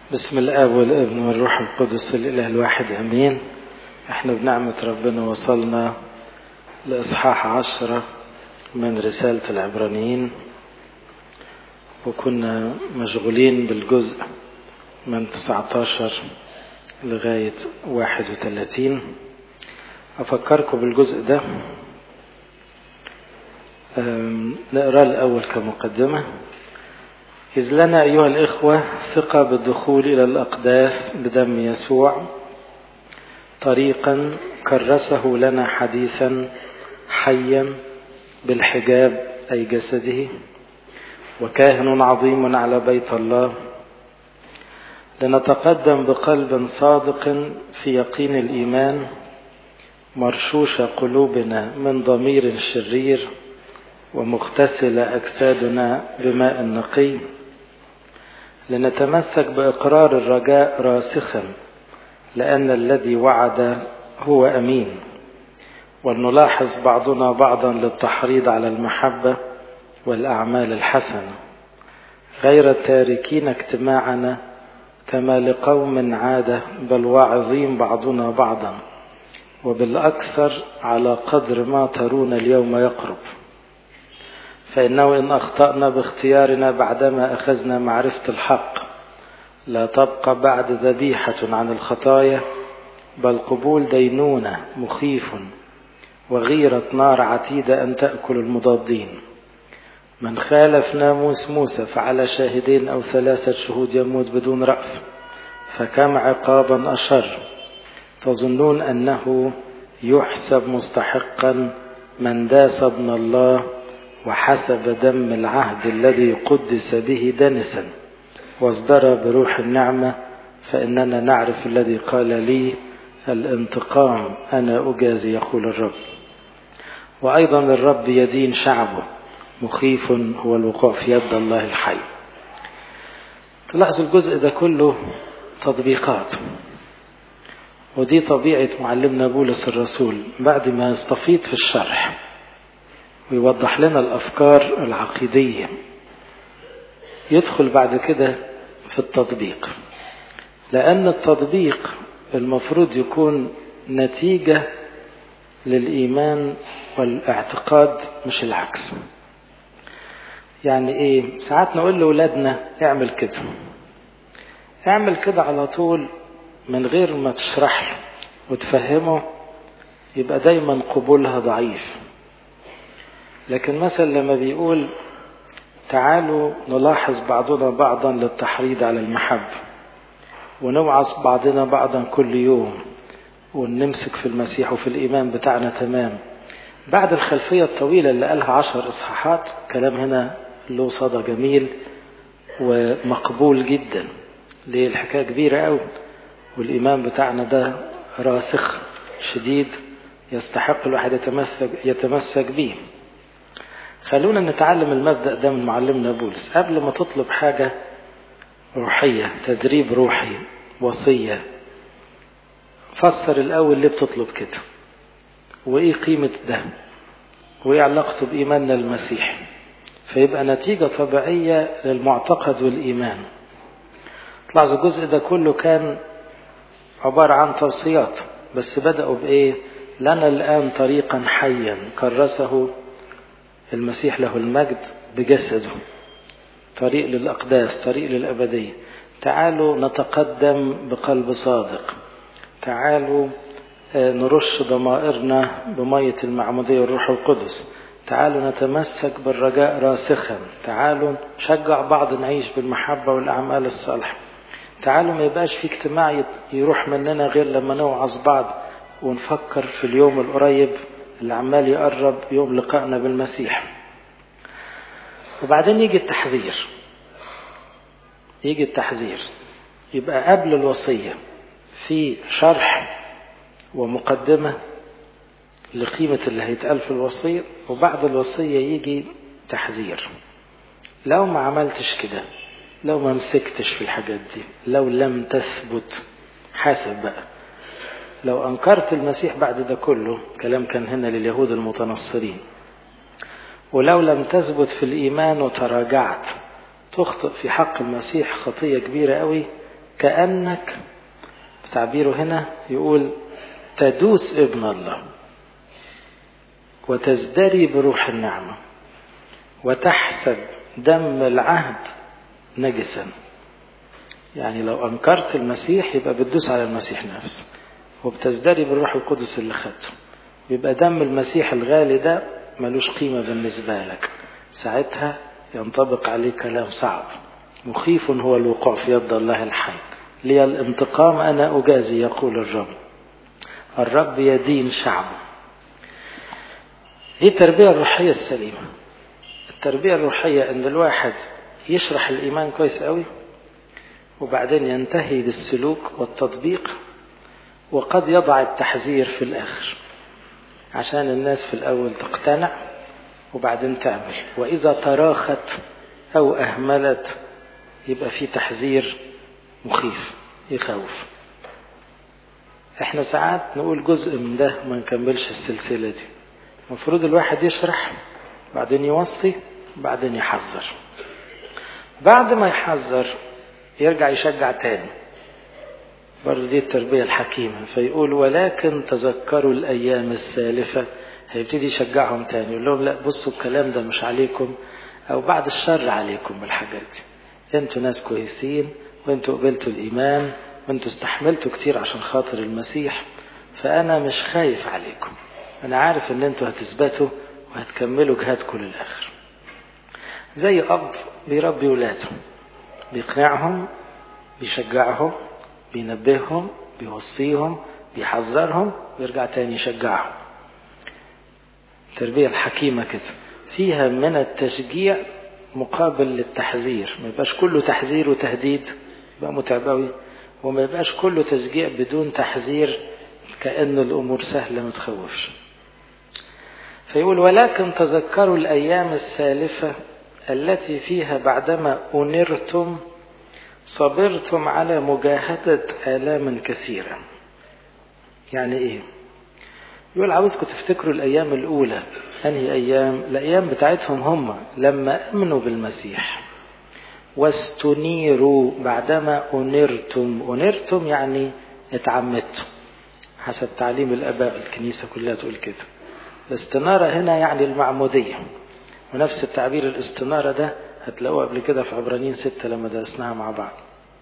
بسم الاب والابن والروح القدس الاله الواحد امين احنا بنعمة ربنا وصلنا لاصحاح عشرة من رسالة العبرانيين وكنا مشغولين بالجزء من 19 لغاية 31 أفكركم بالجزء ده نقرأ الأول كمقدمة إذ لنا أيها الإخوة ثقة بالدخول إلى الأقداس بدم يسوع طريقا كرسه لنا حديثا حيا بالحجاب أي جسده وكاهن عظيم على بيت الله لنتقدم بقلب صادق في يقين الإيمان مرشوش قلوبنا من ضمير شرير ومغتسل أجسادنا بماء نقي لنتمسك بإقرار الرجاء راسخا لأن الذي وعد هو أمين ولنلاحظ بعضنا بعضا للتحريض على المحبة والأعمال الحسنة غير تاركين اجتماعنا كما لقوم عادة بل واعظين بعضنا بعضا وبالأكثر على قدر ما ترون اليوم يقرب فإنه إن أخطأنا باختيارنا بعدما أخذنا معرفة الحق لا تبقى بعد ذبيحة عن الخطايا بل قبول دينونة مخيف وغيرة نار عتيدة أن تأكل المضادين من خالف ناموس موسى فعلى شاهدين أو ثلاثة شهود يموت بدون رأف فكم عقابا أشر تظنون أنه يحسب مستحقا من داس ابن الله وحسب دم العهد الذي قدس به دنسا واصدر بروح النعمة فإننا نعرف الذي قال لي الانتقام أنا أجازي يقول الرب وأيضا الرب يدين شعبه مخيف هو الوقوع في يد الله الحي تلاحظوا الجزء ده كله تطبيقات ودي طبيعة معلمنا بولس الرسول بعد ما يستفيض في الشرح ويوضح لنا الأفكار العقيدية يدخل بعد كده في التطبيق لأن التطبيق المفروض يكون نتيجة للإيمان والاعتقاد مش العكس يعني ايه ساعات نقول لأولادنا اعمل كده اعمل كده على طول من غير ما تشرح له وتفهمه يبقى دايما قبولها ضعيف لكن مثلا لما بيقول تعالوا نلاحظ بعضنا بعضا للتحريض على المحبة ونوعظ بعضنا بعضا كل يوم ونمسك في المسيح وفي الإيمان بتاعنا تمام بعد الخلفية الطويلة اللي قالها عشر إصحاحات كلام هنا له صدى جميل ومقبول جدا ليه الحكاية كبيرة قوي والإيمان بتاعنا ده راسخ شديد يستحق الواحد يتمسك يتمسك به خلونا نتعلم المبدأ ده من معلمنا بولس قبل ما تطلب حاجة روحية تدريب روحي وصية فسر الأول ليه بتطلب كده وإيه قيمة ده وإيه علاقته بإيماننا المسيح فيبقى نتيجة طبيعية للمعتقد والإيمان تلاحظوا الجزء ده كله كان عبارة عن توصيات بس بدأوا بإيه لنا الآن طريقا حيا كرسه المسيح له المجد بجسده طريق للأقداس طريق للأبدية تعالوا نتقدم بقلب صادق تعالوا نرش ضمائرنا بمية المعمودية والروح القدس تعالوا نتمسك بالرجاء راسخا تعالوا نشجع بعض نعيش بالمحبة والأعمال الصالحة تعالوا ما يبقاش في اجتماع يروح مننا غير لما نوعظ بعض ونفكر في اليوم القريب اللي عمال يقرب يوم لقائنا بالمسيح وبعدين يجي التحذير يجي التحذير يبقى قبل الوصية في شرح ومقدمة لقيمة اللي هيتقال في الوصية وبعد الوصية يجي تحذير لو ما عملتش كده لو ما مسكتش في الحاجات دي لو لم تثبت حاسب بقى لو أنكرت المسيح بعد ده كله كلام كان هنا لليهود المتنصرين ولو لم تثبت في الإيمان وتراجعت تخطئ في حق المسيح خطية كبيرة قوي كأنك تعبيره هنا يقول تدوس ابن الله وتزدري بروح النعمة وتحسب دم العهد نجسا يعني لو أنكرت المسيح يبقى بتدوس على المسيح نفسه وبتزدري بالروح القدس اللي خدته يبقى دم المسيح الغالي ده ملوش قيمة بالنسبة لك ساعتها ينطبق عليه كلام صعب مخيف هو الوقوع في يد الله الحي لي الانتقام أنا أجازي يقول الرب الرب يدين شعبه دي التربية الروحية السليمة التربية الروحية أن الواحد يشرح الإيمان كويس قوي وبعدين ينتهي بالسلوك والتطبيق وقد يضع التحذير في الآخر عشان الناس في الأول تقتنع وبعدين تعمل وإذا تراخت أو أهملت يبقى في تحذير مخيف يخوف احنا ساعات نقول جزء من ده ما نكملش السلسلة دي المفروض الواحد يشرح بعدين يوصي بعدين يحذر بعد ما يحذر يرجع يشجع تاني برضه دي التربية الحكيمة فيقول ولكن تذكروا الأيام السالفة هيبتدي يشجعهم تاني يقول لهم لا بصوا الكلام ده مش عليكم أو بعد الشر عليكم بالحاجات دي انتوا ناس كويسين وانتوا قبلتوا الإيمان وانتوا استحملتوا كتير عشان خاطر المسيح فأنا مش خايف عليكم أنا عارف إن انتوا هتثبتوا وهتكملوا جهادكم للآخر زي أب بيربي ولاده بيقنعهم بيشجعهم بينبههم بيوصيهم بيحذرهم ويرجع تاني يشجعهم التربية الحكيمة كده فيها من التشجيع مقابل للتحذير ما يبقاش كله تحذير وتهديد يبقى متعبوي وما يبقاش كله تشجيع بدون تحذير كأن الأمور سهلة ما تخوفش فيقول ولكن تذكروا الأيام السالفة التي فيها بعدما أنرتم صبرتم على مجاهدة آلام كثيرة يعني إيه يقول عاوزكم تفتكروا الأيام الأولى أنهي أيام الأيام بتاعتهم هم لما أمنوا بالمسيح واستنيروا بعدما أنرتم أنرتم يعني اتعمدتم حسب تعليم الآباء الكنيسة كلها تقول كده الاستنارة هنا يعني المعمودية ونفس التعبير الاستنارة ده هتلاقوه قبل كده في عبرانيين ستة لما درسناها مع بعض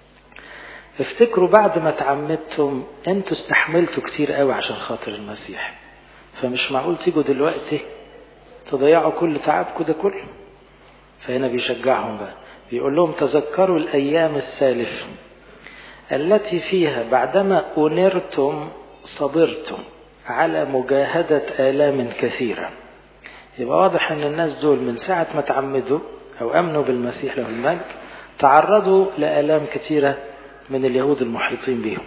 افتكروا بعد ما تعمدتم انتوا استحملتوا كتير قوي عشان خاطر المسيح فمش معقول تيجوا دلوقتي تضيعوا كل تعبكم ده كله فهنا بيشجعهم بقى بيقول لهم تذكروا الأيام السالفة التي فيها بعدما أنرتم صبرتم على مجاهدة آلام كثيرة يبقى واضح أن الناس دول من ساعة ما تعمدوا أو أمنوا بالمسيح له المجد تعرضوا لآلام كثيرة من اليهود المحيطين بهم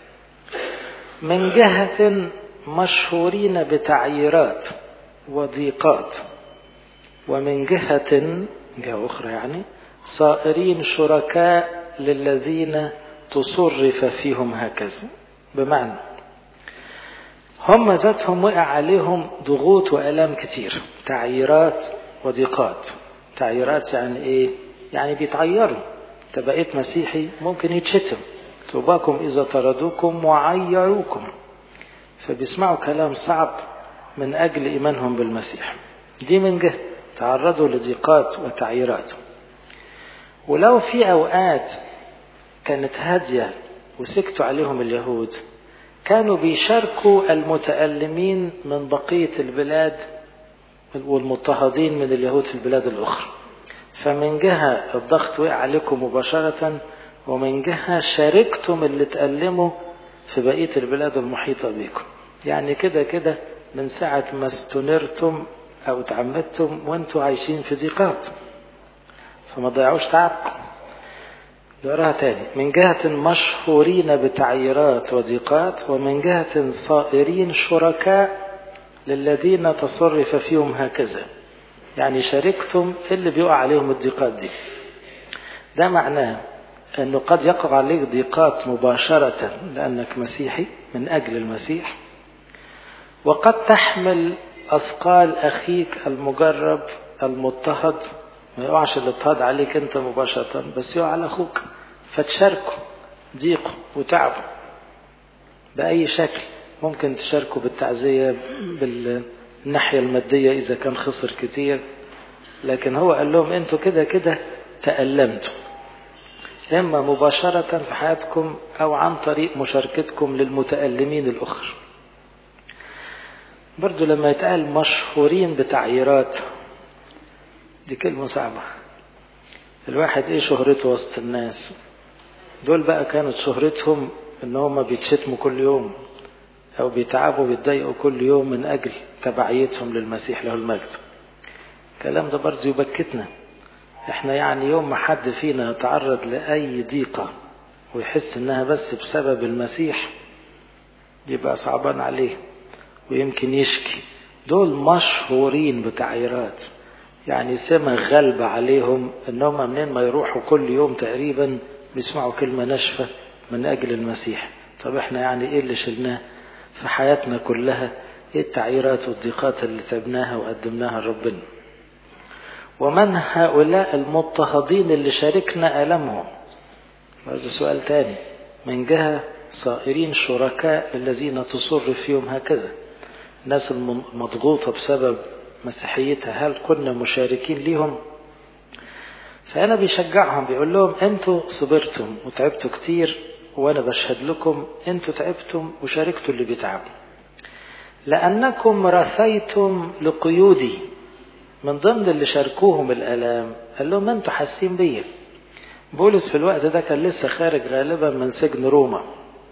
من جهة مشهورين بتعييرات وضيقات ومن جهة جهة أخرى يعني صائرين شركاء للذين تصرف فيهم هكذا بمعنى هم ذاتهم وقع عليهم ضغوط وآلام كتير تعييرات وضيقات تعييرات يعني ايه يعني بيتعيروا انت بقيت مسيحي ممكن يتشتم توباكم اذا طردوكم وعيروكم فبيسمعوا كلام صعب من اجل ايمانهم بالمسيح دي من جهه تعرضوا لضيقات وتعييرات ولو في اوقات كانت هاديه وسكتوا عليهم اليهود كانوا بيشاركوا المتألمين من بقية البلاد والمضطهدين من اليهود في البلاد الأخرى فمن جهة الضغط وقع عليكم مباشرة ومن جهة شاركتم اللي تألموا في بقية البلاد المحيطة بكم يعني كده كده من ساعة ما استنرتم أو تعمدتم وانتوا عايشين في ضيقات فما تضيعوش تعبكم نقراها تاني من جهة مشهورين بتعييرات وضيقات ومن جهة صائرين شركاء للذين تصرف فيهم هكذا يعني شاركتم اللي بيقع عليهم الضيقات دي ده معناه انه قد يقع عليك ضيقات مباشرة لانك مسيحي من اجل المسيح وقد تحمل اثقال اخيك المجرب المضطهد ما يقعش الاضطهاد عليك انت مباشرة بس يقع على اخوك فتشاركه ضيقه وتعبه بأي شكل ممكن تشاركوا بالتعزية بالناحية المادية إذا كان خسر كتير لكن هو قال لهم أنتوا كده كده تألمتوا إما مباشرة في حياتكم أو عن طريق مشاركتكم للمتألمين الأخر برضو لما يتقال مشهورين بتعييرات دي كلمة صعبة الواحد ايه شهرته وسط الناس دول بقى كانت شهرتهم ان هم بيتشتموا كل يوم او بيتعبوا بيتضايقوا كل يوم من اجل تبعيتهم للمسيح له المجد الكلام ده برضه يبكتنا احنا يعني يوم ما حد فينا يتعرض لاي ضيقة ويحس انها بس بسبب المسيح يبقى صعبان عليه ويمكن يشكي دول مشهورين بتعييرات يعني سمة غالبة عليهم ان هم منين ما يروحوا كل يوم تقريبا بيسمعوا كلمة ناشفة من اجل المسيح طب احنا يعني ايه اللي شلناه في حياتنا كلها ايه التعييرات والضيقات اللي تعبناها وقدمناها لربنا ومن هؤلاء المضطهدين اللي شاركنا ألمهم هذا سؤال تاني من جهة صائرين شركاء الذين تصر فيهم هكذا الناس المضغوطة بسبب مسيحيتها هل كنا مشاركين ليهم فأنا بيشجعهم بيقول لهم أنتوا صبرتم وتعبتوا كتير وأنا بشهد لكم أنتوا تعبتم وشاركتوا اللي بيتعبوا لأنكم رثيتم لقيودي من ضمن اللي شاركوهم الآلام قال لهم أنتوا حاسين بيا بولس في الوقت ده كان لسه خارج غالبا من سجن روما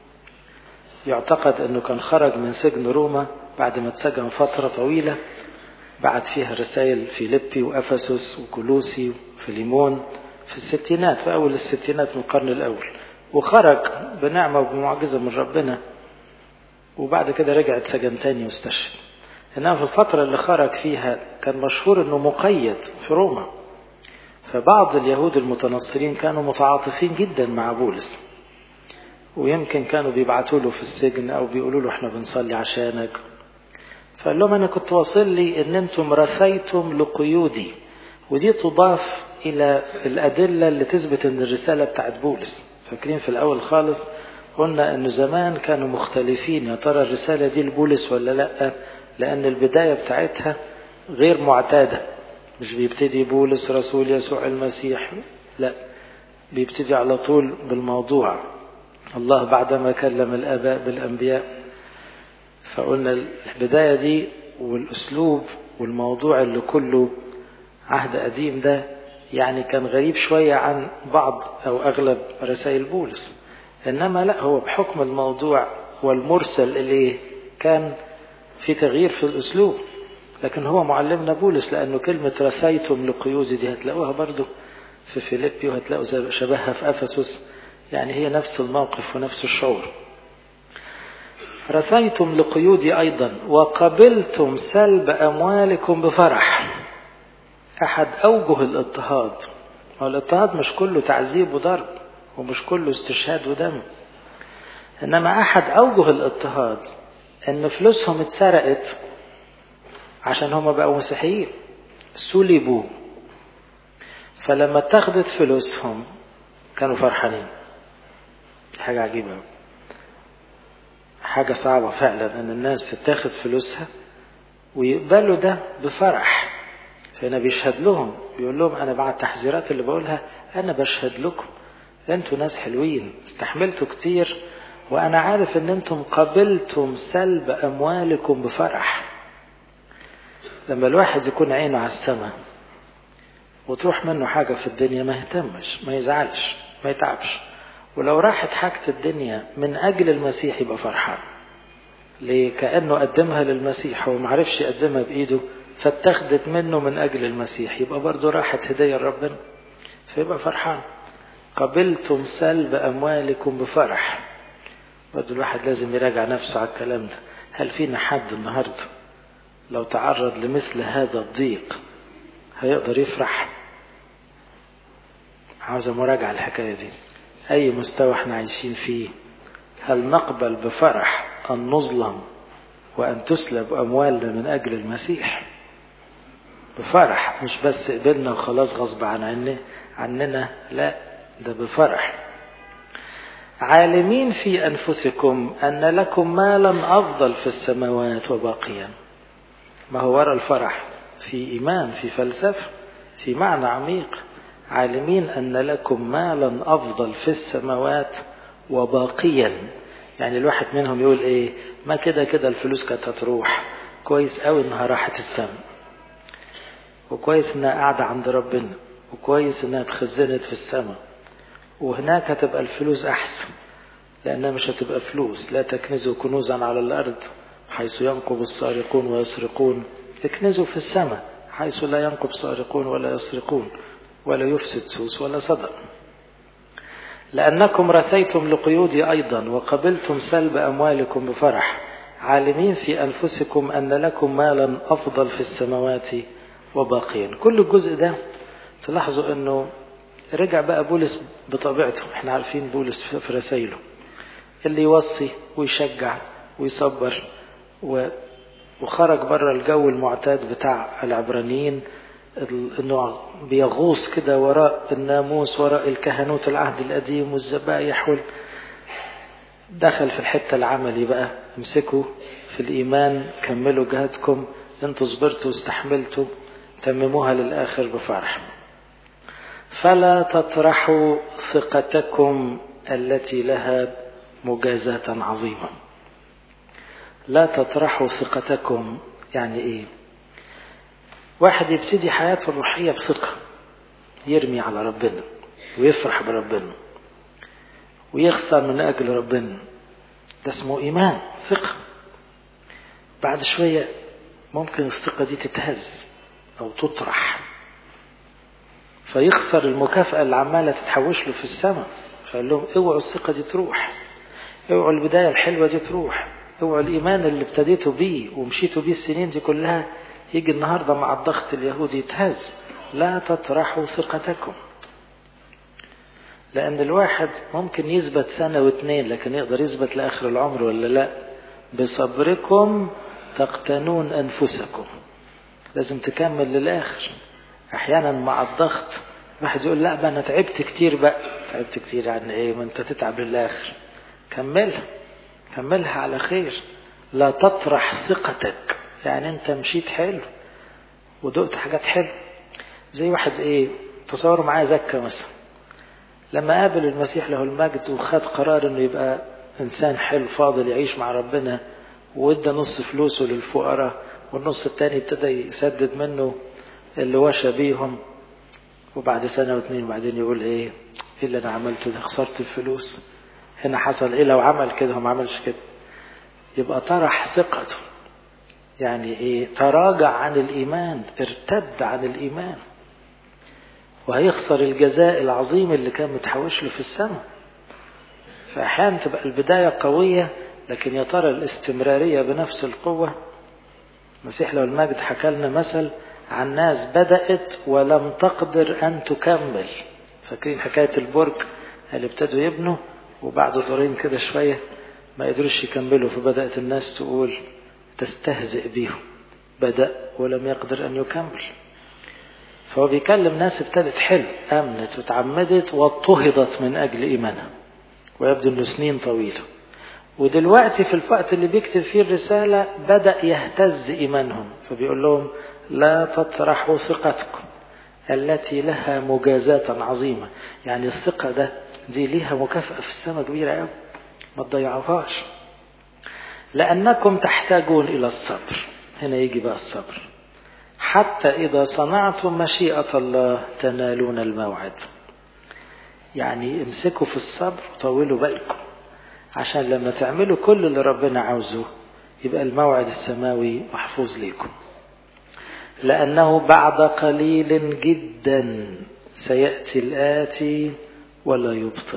يعتقد أنه كان خرج من سجن روما بعد ما اتسجن فترة طويلة بعت فيها رسائل فيليبي وأفسس وكولوسي وفيليمون في الستينات في أول الستينات من القرن الأول وخرج بنعمة وبمعجزة من ربنا وبعد كده رجع اتسجن تاني واستشهد إنما في الفترة اللي خرج فيها كان مشهور إنه مقيد في روما فبعض اليهود المتنصرين كانوا متعاطفين جدا مع بولس ويمكن كانوا بيبعتوا له في السجن أو بيقولوا له إحنا بنصلي عشانك فقال لهم أنا كنت واصل لي إن أنتم رثيتم لقيودي ودي تضاف إلى الأدلة اللي تثبت إن الرسالة بتاعت بولس فاكرين في الأول خالص قلنا إنه زمان كانوا مختلفين يا ترى الرسالة دي لبولس ولا لأ لأن البداية بتاعتها غير معتادة مش بيبتدي بولس رسول يسوع المسيح لا بيبتدي على طول بالموضوع الله بعدما كلم الآباء بالأنبياء فقلنا البداية دي والأسلوب والموضوع اللي كله عهد قديم ده يعني كان غريب شوية عن بعض أو أغلب رسائل بولس إنما لا هو بحكم الموضوع والمرسل إليه كان في تغيير في الأسلوب لكن هو معلمنا بولس لأنه كلمة رثيتم لقيودي دي هتلاقوها برضو في فيليبي وهتلاقوا شبهها في أفسس يعني هي نفس الموقف ونفس الشعور رثيتم لقيودي أيضا وقبلتم سلب أموالكم بفرح أحد أوجه الاضطهاد والاضطهاد مش كله تعذيب وضرب ومش كله استشهاد ودم إنما أحد أوجه الاضطهاد إن فلوسهم اتسرقت عشان هما بقوا مسيحيين سلبوا فلما اتخذت فلوسهم كانوا فرحانين حاجة عجيبة حاجة صعبة فعلا ان الناس تاخد فلوسها ويقبلوا ده بفرح فهنا بيشهد لهم بيقول لهم انا بعد التحذيرات اللي بقولها انا بشهد لكم انتوا ناس حلوين استحملتوا كتير وانا عارف ان انتم قبلتم سلب اموالكم بفرح لما الواحد يكون عينه على السماء وتروح منه حاجة في الدنيا ما يهتمش ما يزعلش ما يتعبش ولو راحت حاجة الدنيا من أجل المسيح يبقى فرحان ليه كأنه قدمها للمسيح هو معرفش يقدمها بإيده فاتخذت منه من أجل المسيح يبقى برضه راحت هدية لربنا فيبقى فرحان قبلتم سلب أموالكم بفرح برضه الواحد لازم يراجع نفسه على الكلام ده هل فينا حد النهارده لو تعرض لمثل هذا الضيق هيقدر يفرح عاوز مراجعة الحكاية دي أي مستوى احنا عايشين فيه هل نقبل بفرح أن نظلم وأن تسلب أموالنا من أجل المسيح بفرح مش بس قبلنا وخلاص غصب عن عننا لا ده بفرح عالمين في أنفسكم أن لكم مالا أفضل في السماوات وباقيا ما هو وراء الفرح في إيمان في فلسفة في معنى عميق عالمين أن لكم مالا أفضل في السماوات وباقيا يعني الواحد منهم يقول إيه ما كده كده الفلوس كانت هتروح كويس قوي إنها راحت السماء وكويس إنها قاعدة عند ربنا وكويس إنها اتخزنت في السماء وهناك هتبقى الفلوس أحسن لأنها مش هتبقى فلوس لا تكنزوا كنوزا على الأرض حيث ينقب السارقون ويسرقون اكنزوا في السماء حيث لا ينقب سارقون ولا يسرقون ولا يفسد سوس ولا صدق لأنكم رثيتم لقيودي أيضا وقبلتم سلب أموالكم بفرح عالمين في أنفسكم أن لكم مالا أفضل في السماوات وباقيا كل الجزء ده تلاحظوا أنه رجع بقى بولس بطبيعته احنا عارفين بولس في رسائله اللي يوصي ويشجع ويصبر و وخرج بره الجو المعتاد بتاع العبرانيين انه بيغوص كده وراء الناموس وراء الكهنوت العهد القديم والذبائح وال... دخل في الحته العملي بقى امسكوا في الايمان كملوا جهدكم انتوا صبرتوا واستحملتوا تمموها للاخر بفرح فلا تطرحوا ثقتكم التي لها مجازاة عظيمة لا تطرحوا ثقتكم يعني ايه واحد يبتدي حياته الروحية بثقة يرمي على ربنا ويفرح بربنا ويخسر من أجل ربنا ده اسمه إيمان ثقة بعد شوية ممكن الثقة دي تتهز أو تطرح فيخسر المكافأة اللي عمالة تتحوش له في السماء فقال لهم اوعوا الثقة دي تروح اوعوا البداية الحلوة دي تروح اوعوا الإيمان اللي ابتديتوا بيه ومشيتوا بيه السنين دي كلها يجي النهاردة مع الضغط اليهودي يتهز لا تطرحوا ثقتكم لأن الواحد ممكن يثبت سنة واثنين لكن يقدر يثبت لآخر العمر ولا لا بصبركم تقتنون أنفسكم لازم تكمل للآخر أحيانا مع الضغط واحد يقول لا بقى أنا تعبت كتير بقى تعبت كتير يعني إيه ما أنت تتعب للآخر كملها كملها على خير لا تطرح ثقتك يعني أنت مشيت حلو ودقت حاجات حلوة زي واحد إيه تصوروا معايا زكا مثلا لما قابل المسيح له المجد وخد قرار انه يبقى انسان حلو فاضل يعيش مع ربنا وادى نص فلوسه للفقراء والنص التاني ابتدى يسدد منه اللي وشى بيهم وبعد سنة واتنين بعدين يقول ايه ايه اللي انا عملته ده خسرت الفلوس هنا حصل ايه لو عمل كده هو ما عملش كده يبقى طرح ثقته يعني ايه تراجع عن الايمان ارتد عن الايمان وهيخسر الجزاء العظيم اللي كان متحوش له في السماء فأحيانا تبقى البداية قوية لكن يا ترى الاستمرارية بنفس القوة المسيح لو المجد حكى لنا مثل عن ناس بدأت ولم تقدر أن تكمل فاكرين حكاية البرج اللي ابتدوا يبنوا وبعد دورين كده شوية ما قدروش يكملوا فبدأت الناس تقول تستهزئ بيهم بدأ ولم يقدر أن يكمل فهو بيكلم ناس ابتدت حلو امنت وتعمدت واضطهدت من اجل ايمانها ويبدو انه سنين طويله ودلوقتي في الوقت اللي بيكتب فيه الرساله بدا يهتز ايمانهم فبيقول لهم لا تطرحوا ثقتكم التي لها مجازاة عظيمة يعني الثقة ده دي ليها مكافأة في السماء كبيرة قوي ما تضيعوهاش لأنكم تحتاجون إلى الصبر هنا يجي بقى الصبر حتى إذا صنعتم مشيئة الله تنالون الموعد يعني امسكوا في الصبر وطولوا بالكم عشان لما تعملوا كل اللي ربنا عاوزه يبقى الموعد السماوي محفوظ ليكم لأنه بعد قليل جدا سيأتي الآتي ولا يبطئ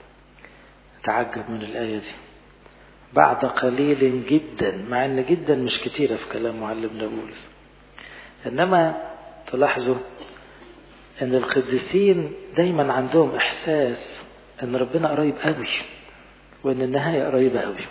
تعجب من الآية دي بعد قليل جدا مع ان جدا مش كتيرة في كلام معلمنا بولس انما تلاحظوا ان القديسين دايما عندهم احساس ان ربنا قريب قوي وان النهايه قريبه قوي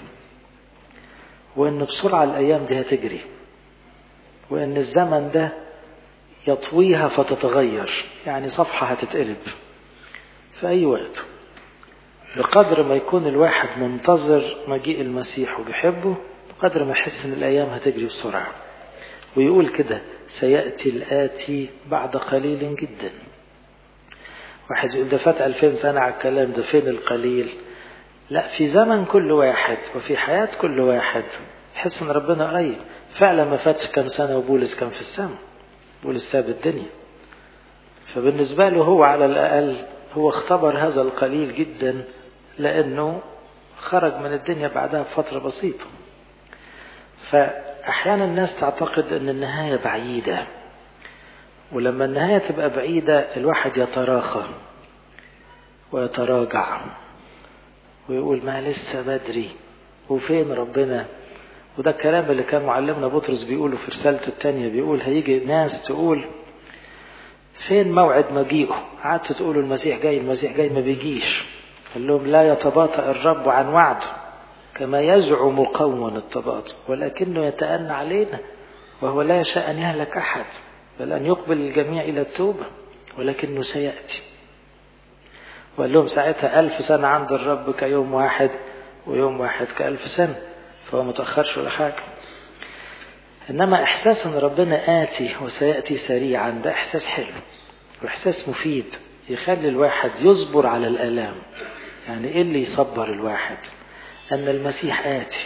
وان بسرعه الايام دي هتجري وان الزمن ده يطويها فتتغير يعني صفحه هتتقلب في اي وقت بقدر ما يكون الواحد منتظر مجيء المسيح وبيحبه بقدر ما يحس ان الايام هتجري بسرعه ويقول كده سياتي الاتي بعد قليل جدا واحد يقول ده فات 2000 سنه على الكلام ده فين القليل لا في زمن كل واحد وفي حياه كل واحد يحس ان ربنا قريب فعلا ما فاتش كام سنه وبولس كان في السماء بولس ساب الدنيا فبالنسبه له هو على الاقل هو اختبر هذا القليل جدا لأنه خرج من الدنيا بعدها بفترة بسيطة فأحيانا الناس تعتقد أن النهاية بعيدة ولما النهاية تبقى بعيدة الواحد يتراخى ويتراجع ويقول ما لسه بدري وفين ربنا وده الكلام اللي كان معلمنا بطرس بيقوله في رسالته التانية بيقول هيجي ناس تقول فين موعد مجيئه قعدتوا تقولوا المسيح جاي المسيح جاي ما بيجيش قال لهم لا يتباطأ الرب عن وعده كما يزعم قوم التباطؤ ولكنه يتأنى علينا وهو لا يشاء أن يهلك أحد بل أن يقبل الجميع إلى التوبة ولكنه سيأتي وقال لهم ساعتها ألف سنة عند الرب كيوم واحد ويوم واحد كألف سنة فهو متأخرش ولا حاجة إنما إحساس أن ربنا آتي وسيأتي سريعا ده إحساس حلو وإحساس مفيد يخلي الواحد يصبر على الآلام يعني إيه اللي يصبر الواحد أن المسيح آتي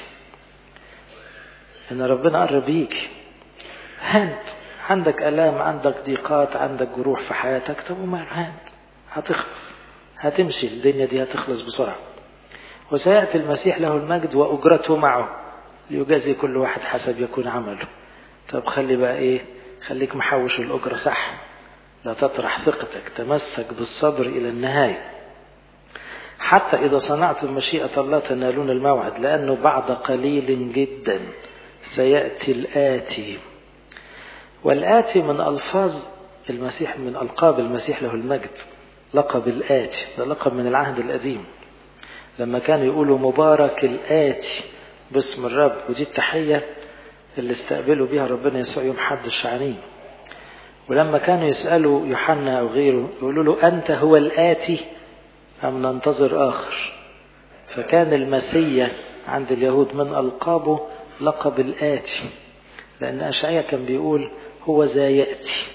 أن ربنا قرب يجي هانت عندك آلام عندك ضيقات عندك جروح في حياتك طب وما هانت هتخلص هتمشي الدنيا دي هتخلص بسرعة وسيأتي المسيح له المجد وأجرته معه ليجازي كل واحد حسب يكون عمله طب خلي بقى ايه خليك محوش الأجرة صح لا تطرح ثقتك تمسك بالصبر إلى النهاية حتى إذا صنعتم مشيئة الله تنالون الموعد لأنه بعد قليل جدا سيأتي الآتي والآتي من ألفاظ المسيح من ألقاب المسيح له المجد لقب الآتي ده لقب من العهد القديم لما كانوا يقولوا مبارك الآتي باسم الرب ودي التحية اللي استقبلوا بها ربنا يسوع يوم حد الشعانين ولما كانوا يسألوا يوحنا أو غيره يقولوا له أنت هو الآتي أم ننتظر آخر فكان المسيا عند اليهود من ألقابه لقب الآتي لأن أشعيا كان بيقول هو ذا يأتي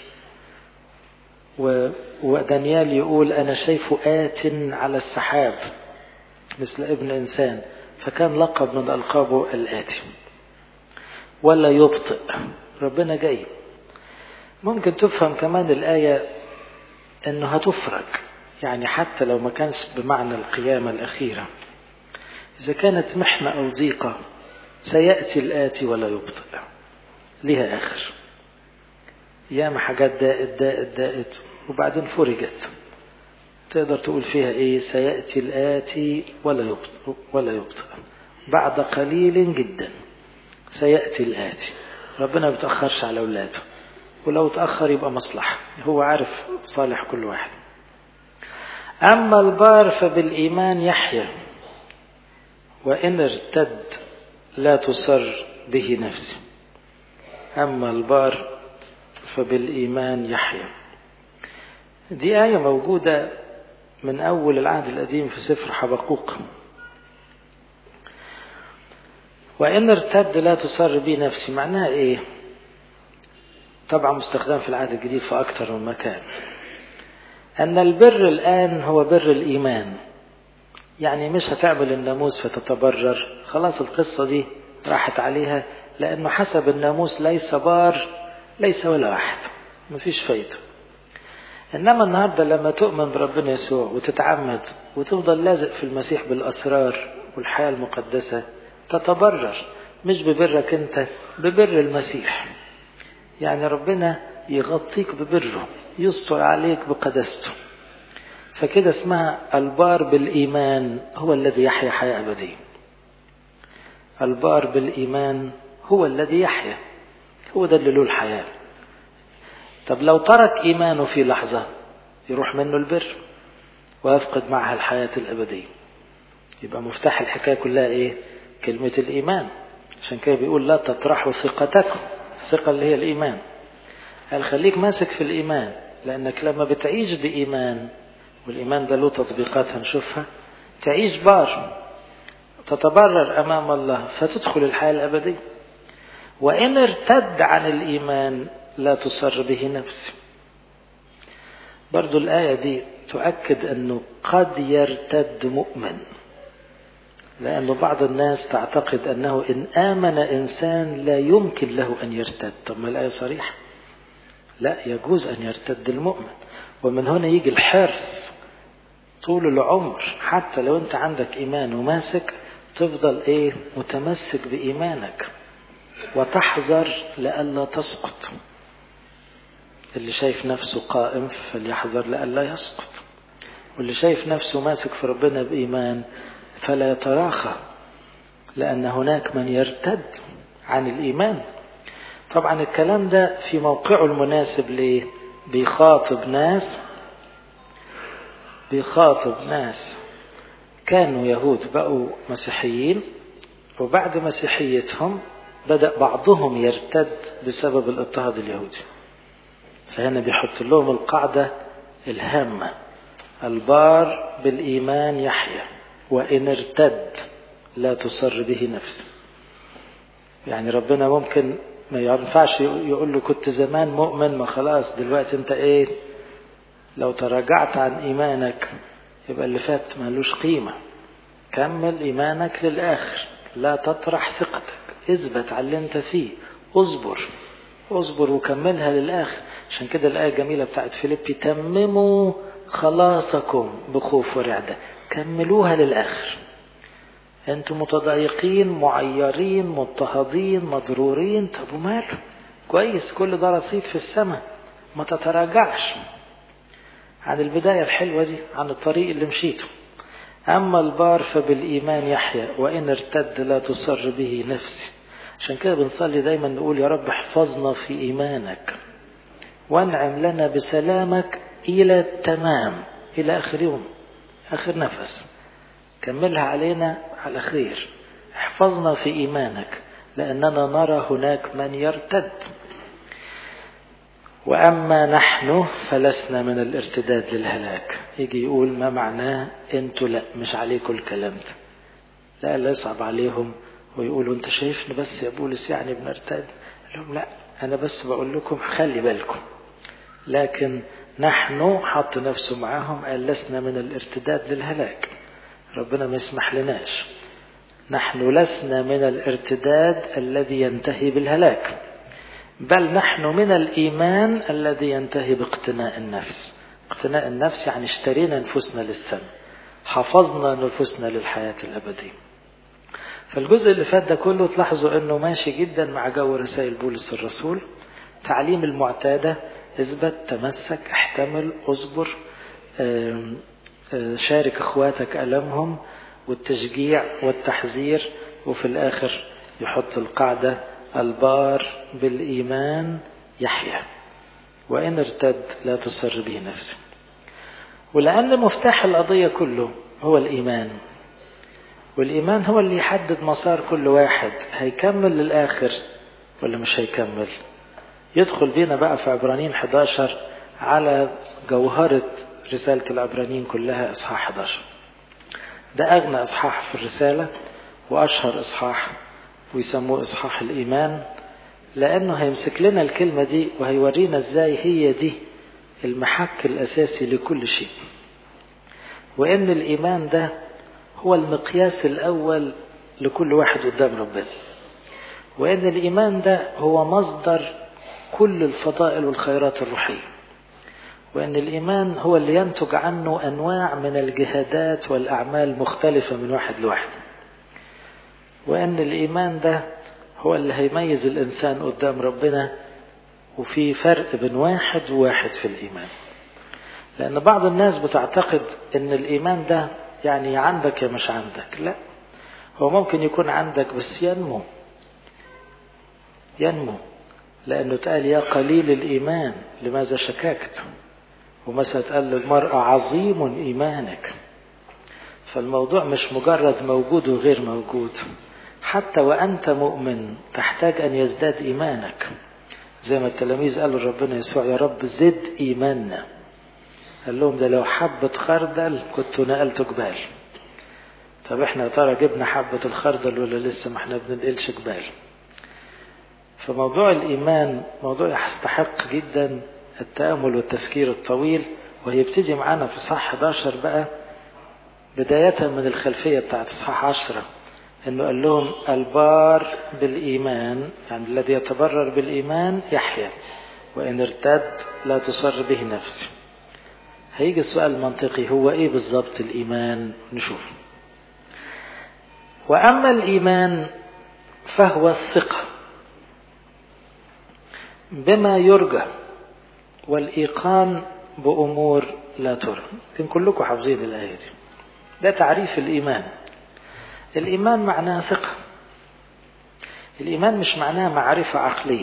ودانيال يقول أنا شايفه آت على السحاب مثل ابن إنسان فكان لقب من ألقابه الآتي ولا يبطئ ربنا جاي ممكن تفهم كمان الآية أنه هتفرج يعني حتى لو ما كانش بمعنى القيامة الأخيرة إذا كانت محنة أو ضيقة سيأتي الآتي ولا يبطئ ليها آخر ياما حاجات دائت دائت دائت وبعدين فرجت تقدر تقول فيها ايه سيأتي الآتي ولا يبطئ ولا يبطئ بعد قليل جدا سيأتي الآتي ربنا ما بيتأخرش على أولاده ولو تأخر يبقى مصلحة هو عارف صالح كل واحد أما البار فبالإيمان يحيا وإن ارتد لا تصر به نفسه أما البار فبالإيمان يحيا دي آية موجودة من أول العهد القديم في سفر حبقوق وإن ارتد لا تصر بي نفسي معناها إيه طبعا مستخدم في العهد الجديد في أكثر من مكان أن البر الآن هو بر الإيمان يعني مش هتعمل الناموس فتتبرر خلاص القصة دي راحت عليها لأنه حسب الناموس ليس بار ليس ولا واحد مفيش فايدة إنما النهاردة لما تؤمن بربنا يسوع وتتعمد وتفضل لازق في المسيح بالأسرار والحياة المقدسة تتبرر مش ببرك أنت ببر المسيح يعني ربنا يغطيك ببره يستر عليك بقدسته فكده اسمها البار بالإيمان هو الذي يحيا حياة أبدية البار بالإيمان هو الذي يحيا هو ده اللي له الحياة طب لو ترك إيمانه في لحظة يروح منه البر ويفقد معها الحياة الأبدية يبقى مفتاح الحكاية كلها إيه كلمة الإيمان عشان كده بيقول لا تطرحوا ثقتكم الثقة اللي هي الإيمان قال خليك ماسك في الإيمان لأنك لما بتعيش بإيمان والإيمان ده له تطبيقات هنشوفها تعيش بار تتبرر أمام الله فتدخل الحياة الأبدية وإن ارتد عن الإيمان لا تصر به نفسه برضو الآية دي تؤكد أنه قد يرتد مؤمن لأن بعض الناس تعتقد أنه إن آمن إنسان لا يمكن له أن يرتد طب ما الآية صريحة لا يجوز أن يرتد المؤمن ومن هنا يجي الحرص طول العمر حتى لو أنت عندك إيمان وماسك تفضل إيه متمسك بإيمانك وتحذر لئلا تسقط اللي شايف نفسه قائم فليحذر لئلا يسقط واللي شايف نفسه ماسك في ربنا بإيمان فلا يتراخى لأن هناك من يرتد عن الإيمان طبعا الكلام ده في موقعه المناسب ليه بيخاطب ناس بيخاطب ناس كانوا يهود بقوا مسيحيين وبعد مسيحيتهم بدأ بعضهم يرتد بسبب الاضطهاد اليهودي فهنا بيحط لهم القاعدة الهامة البار بالإيمان يحيى وإن ارتد لا تصر به نفسه يعني ربنا ممكن ما ينفعش يقول له كنت زمان مؤمن ما خلاص دلوقتي انت ايه لو تراجعت عن ايمانك يبقى اللي فات ملوش قيمة كمل ايمانك للاخر لا تطرح ثقتك اثبت على اللي انت فيه اصبر اصبر وكملها للاخر عشان كده الايه الجميله بتاعت فيليبي تمموا خلاصكم بخوف ورعده كملوها للاخر انتم متضايقين معيرين مضطهدين مضرورين طب وماله كويس كل ده رصيد في السماء ما تتراجعش عن البداية الحلوة دي عن الطريق اللي مشيته أما البار فبالإيمان يحيى وإن ارتد لا تصر به نفسي عشان كده بنصلي دايما نقول يا رب احفظنا في إيمانك وانعم لنا بسلامك إلى التمام إلى آخر يوم آخر نفس كملها علينا على خير احفظنا في إيمانك لأننا نرى هناك من يرتد وأما نحن فلسنا من الارتداد للهلاك يجي يقول ما معناه انتوا لا مش عليكم الكلام ده لا لا يصعب عليهم ويقولوا انت شايفني بس يا بولس يعني بنرتد لهم لا انا بس بقول لكم خلي بالكم لكن نحن حط نفسه معاهم قال لسنا من الارتداد للهلاك ربنا ما يسمح لناش نحن لسنا من الارتداد الذي ينتهي بالهلاك بل نحن من الإيمان الذي ينتهي باقتناء النفس اقتناء النفس يعني اشترينا نفوسنا للسماء حفظنا نفوسنا للحياة الأبدية فالجزء اللي فات ده كله تلاحظوا انه ماشي جدا مع جو رسائل بولس الرسول تعليم المعتادة اثبت تمسك احتمل اصبر شارك اخواتك ألمهم والتشجيع والتحذير وفي الآخر يحط القاعدة البار بالإيمان يحيى وإن ارتد لا تصر به نفسه ولأن مفتاح القضية كله هو الإيمان والإيمان هو اللي يحدد مسار كل واحد هيكمل للآخر ولا مش هيكمل يدخل بينا بقى في عبرانيين 11 على جوهرة رسالة العبرانيين كلها إصحاح 11 ده أغنى إصحاح في الرسالة وأشهر إصحاح ويسموه إصحاح الإيمان لأنه هيمسك لنا الكلمة دي وهيورينا إزاي هي دي المحك الأساسي لكل شيء وإن الإيمان ده هو المقياس الأول لكل واحد قدام ربنا وإن الإيمان ده هو مصدر كل الفضائل والخيرات الروحية وأن الإيمان هو اللي ينتج عنه أنواع من الجهادات والأعمال مختلفة من واحد لواحد وأن الإيمان ده هو اللي هيميز الإنسان قدام ربنا وفي فرق بين واحد وواحد في الإيمان لأن بعض الناس بتعتقد أن الإيمان ده يعني عندك يا مش عندك لا هو ممكن يكون عندك بس ينمو ينمو لأنه تقال يا قليل الإيمان لماذا شككت ومثلا تقال للمرأة عظيم إيمانك فالموضوع مش مجرد موجود وغير موجود حتى وأنت مؤمن تحتاج أن يزداد إيمانك زي ما التلاميذ قالوا ربنا يسوع يا رب زد إيماننا قال لهم ده لو حبة خردل كنت نقلت جبال طب احنا يا ترى جبنا حبة الخردل ولا لسه ما احنا بننقلش جبال فموضوع الإيمان موضوع يستحق جدا التأمل والتفكير الطويل وهيبتدي معانا في صح 11 بقى بداية من الخلفية بتاعت إصحاح 10 إنه قال لهم البار بالإيمان يعني الذي يتبرر بالإيمان يحيا وإن ارتد لا تصر به نفسه هيجي السؤال المنطقي هو إيه بالظبط الإيمان نشوف وأما الإيمان فهو الثقة بما يرجى والإيقان بأمور لا ترى يمكن كلكم حافظين الآية دي ده تعريف الإيمان الإيمان معناه ثقة الإيمان مش معناه معرفة عقلية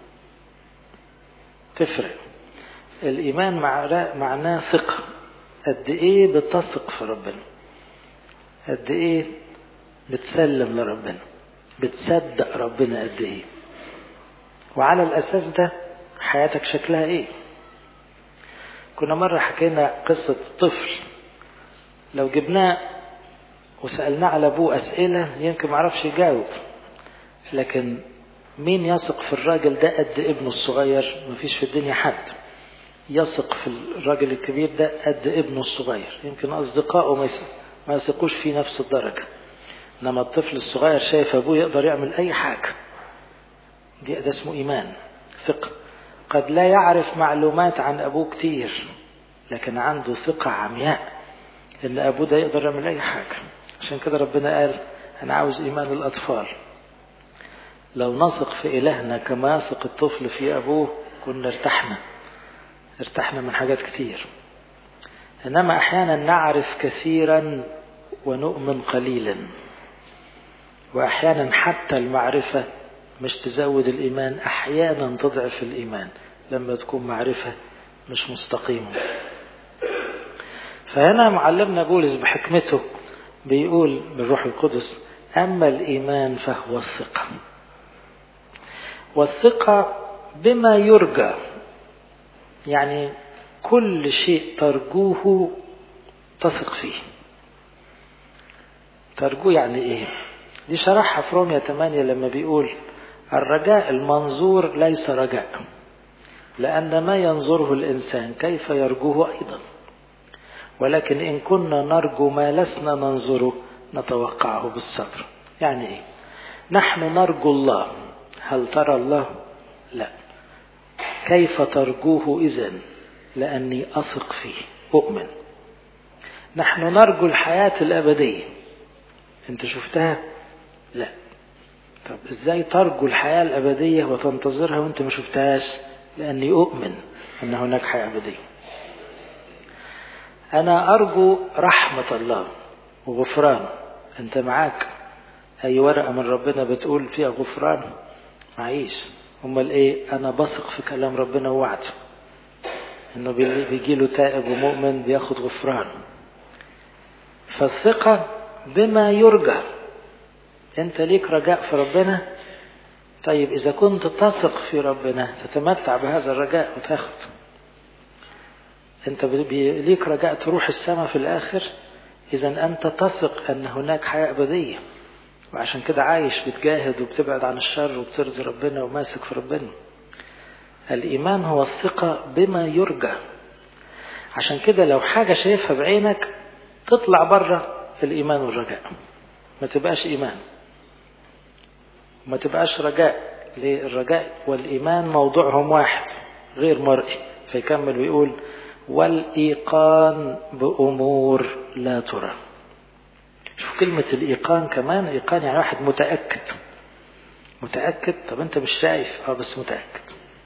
تفرق الإيمان معناه ثقة قد إيه بتثق في ربنا قد إيه بتسلم لربنا بتصدق ربنا قد إيه وعلى الأساس ده حياتك شكلها إيه كنا مرة حكينا قصة طفل لو جبناه وسألناه على أبوه أسئلة يمكن معرفش يجاوب لكن مين يثق في الراجل ده قد ابنه الصغير مفيش في الدنيا حد يثق في الراجل الكبير ده قد ابنه الصغير يمكن أصدقائه ما يثقوش فيه نفس الدرجة إنما الطفل الصغير شايف أبوه يقدر يعمل أي حاجة دي ده اسمه إيمان ثقة قد لا يعرف معلومات عن أبوه كتير لكن عنده ثقة عمياء إن أبوه ده يقدر يعمل أي حاجة عشان كده ربنا قال أنا عاوز إيمان الأطفال لو نثق في إلهنا كما يثق الطفل في أبوه كنا ارتحنا ارتحنا من حاجات كتير إنما أحيانا نعرف كثيرا ونؤمن قليلا وأحيانا حتى المعرفة مش تزود الإيمان أحيانا تضعف الإيمان لما تكون معرفة مش مستقيمة فهنا معلمنا بولس بحكمته بيقول بالروح القدس أما الإيمان فهو الثقة والثقة بما يرجى يعني كل شيء ترجوه تثق فيه ترجوه يعني ايه دي شرحها في رومية 8 لما بيقول الرجاء المنظور ليس رجاء لأن ما ينظره الإنسان كيف يرجوه أيضا ولكن إن كنا نرجو ما لسنا ننظره نتوقعه بالصبر يعني إيه نحن نرجو الله هل ترى الله لا كيف ترجوه إذن لأني أثق فيه أؤمن نحن نرجو الحياة الأبدية أنت شفتها لا طب إزاي ترجو الحياة الأبدية وتنتظرها وأنت ما شفتهاش لأني أؤمن أن هناك حياة أبدية أنا أرجو رحمة الله وغفران أنت معاك أي ورقة من ربنا بتقول فيها غفران معيش أمال إيه أنا بثق في كلام ربنا ووعده إنه بيجي له تائب ومؤمن بياخد غفران فالثقة بما يرجى أنت ليك رجاء في ربنا طيب إذا كنت تثق في ربنا تتمتع بهذا الرجاء وتاخد أنت ليك رجاء تروح السماء في الآخر إذا أنت تثق أن هناك حياة أبدية وعشان كده عايش بتجاهد وبتبعد عن الشر وبترضي ربنا وماسك في ربنا الإيمان هو الثقة بما يرجى عشان كده لو حاجة شايفها بعينك تطلع بره الإيمان والرجاء ما تبقاش إيمان ما تبقاش رجاء ليه الرجاء والإيمان موضوعهم واحد غير مرئي فيكمل ويقول والإيقان بأمور لا ترى شوف كلمة الإيقان كمان إيقان يعني واحد متأكد متأكد طب أنت مش شايف أه بس متأكد